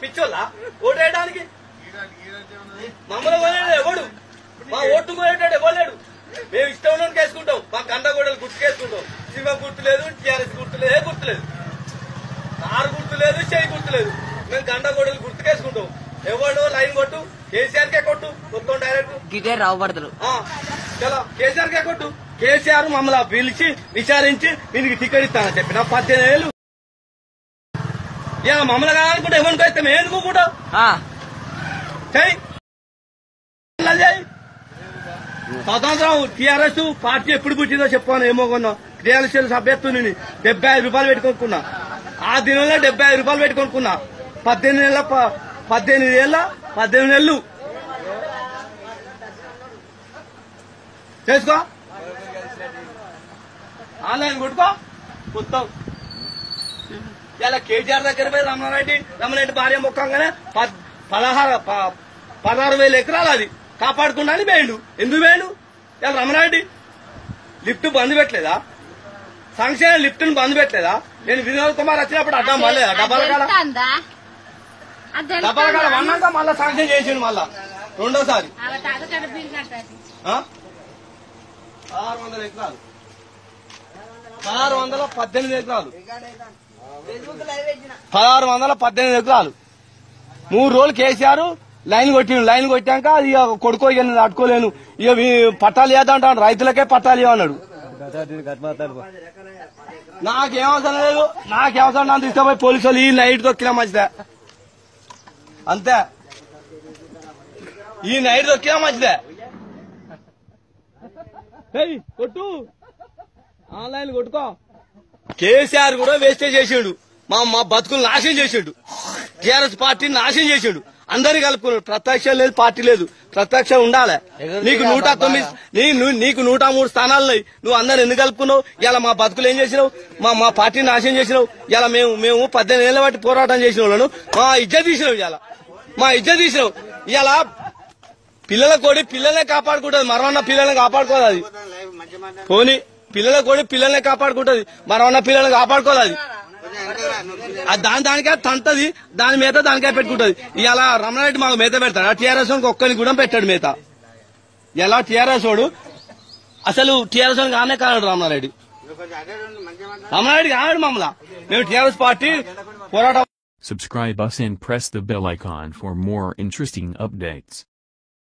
పిచ్చోళ్ళ ఓటేయడానికి మమ్మల్ని కొనేది ఎవడు మా ఓటు కొనేటాడు ఎవరు మేము ఇష్టం ఉన్నోనికి వేసుకుంటాం మా కందగోడలు గుర్తుకేసుకుంటాం సింహం గుర్తు లేదు టీఆర్ఎస్ గుర్తు లేదు గుర్తు లేదు కారు గుర్తు లేదు చేయి గుర్తు లేదు మేము గండగోడలు గుర్తుకేసుకుంటాం ఎవడు లైన్ కొట్టు కేసీఆర్ కే కొట్టు మొత్తం డైరెక్ట్ గిటే రావబడతలు ఆ, చలో కేసీఆర్ కే కొట్టు కేసీఆర్ మమ్మల్ని పిలిచి విచారించి దీనికి టికెట్ ఇస్తానని చెప్పిన పద్దెనిమిది ఏళ్ళు ఇక మమ్మల్ని కాదనుకుంటే ఎవరికి వస్తే మేము ఎందుకు కూడా చెయ్యి ఇలా చెయ్యి స్వతంత్రం టీఆర్ఎస్ పార్టీ ఎప్పుడు పుట్టిందో చెప్పాను ఏమో కొన్నా టీఆర్ఎస్ సభ్యత్వం డెబ్బై ఐదు రూపాయలు పెట్టుకొనుకున్నా ఆ దినంలో డెబ్బై ఐదు రూపాయలు పెట్టుకొనుకున్నా పద్దెనిమిది నెలల ప- పద్దెనిమిది ఏళ్ళ పద్దెనిమిది నెలలు చేసుకో ఆన్లైన్ కొట్టుకో మొత్తం ఇలా కేటీఆర్ దగ్గర పోయి రమణారెడ్డి రమణారెడ్డి భార్య ముఖంగానే పద్- పదహారు ప- పదహారు వేల ఎకరాలు అది కాపాడుకున్నా అని వేయండు ఎందుకు వేయండు ఇలా రమణారెడ్డి లిఫ్ట్ బంద్ పెట్టలేదా సంక్షేమ లిఫ్ట్ ని బంద్ పెట్టలేదా నేను వినోద్ కుమార్ వచ్చినప్పుడు అడ్డం పడలేదా డబ్బాల కాడ డబ్బాల కాడ వన్నాక మళ్ళా శాంక్షన్ చేసిండు మళ్ళా రెండోసారి ఆ? పదహారు వందల ఎకరాలు పదహారు వందల పద్దెనిమిది ఎకరాలు పదహారు వందల పద్దెనిమిది ఎకరాలు మూడు రోజులు కేసీఆర్ లైన్ కొట్టిండు లైన్ కొట్టాక అది ఇక కొడుకో ఇక నేను అట్టుకోలేను ఇక వీ- పట్టాలు చేద్దాం రైతులకే పట్టాలు ఇవ్వన్నాడు నాకేం అవసరం లేదు నాకేం అవసరం నన్ను తీసుకుపోయి పోలీసు వాళ్ళు ఈ నైట్ దొక్కినా మంచిదే అంతే ఈ నైట్ దొక్కినా మంచిదే ఏయ్, కొట్టు ఆన్లైన్ కొట్టుకో కేసీఆర్ కూడా వేస్టేజ్ చేసిండు మా మా బతుకులు నాశనం చేసిండు టీఆర్ఎస్ పార్టీని నాశనం చేసిండు అందరు కలుపుకున్నాడు ప్రత్యక్షం లేదు పార్టీ లేదు ప్రత్యక్షం ఉండాలి నీకు నూట తొమ్మిది నీ- నువ్వు- నీకు నూట మూడు స్థానాలు ఉన్నాయి నువ్వు అందరు ఎందుకు కలుపుకున్నావు ఇలా మా బతుకులు ఏం చేసినావు మా మా పార్టీని నాశనం చేసినావు ఇలా మేము మేము పద్దెనిమిది ఏళ్ళ బట్టి పోరాటం చేసిన వాళ్ళను మా ఇజ్జత్ తీసినావు ఇలా మా ఇజ్జత్ తీసినావు ఇలా పిల్లల కోడి పిల్లల్నే కాపాడుకుంటది మరవన్న పిల్లల్ని కాపాడుకోదు అది పోనీ పిల్లల కోడి పిల్లల్ని కాపాడుకుంటది మరవన్న పిల్లల్ని కాపాడుకోదు అది అది దాని దానికే తంతది దాని మీద దానికే పెట్టుకుంటది ఇలా రమణారెడ్డి మాకు మేత పెడతాడు టీఆర్ఎస్ ఒక్కరిని కూడా పెట్టాడు మేత ఎలా టీఆర్ఎస్ వాడు అసలు టీఆర్ఎస్ కానే కానాడు రమణారెడ్డి రమణారెడ్డి కానాడు మమ్మల్ని మేము టీఆర్ఎస్ పార్టీ పోరాటం Subscribe us and press the bell icon for more interesting updates.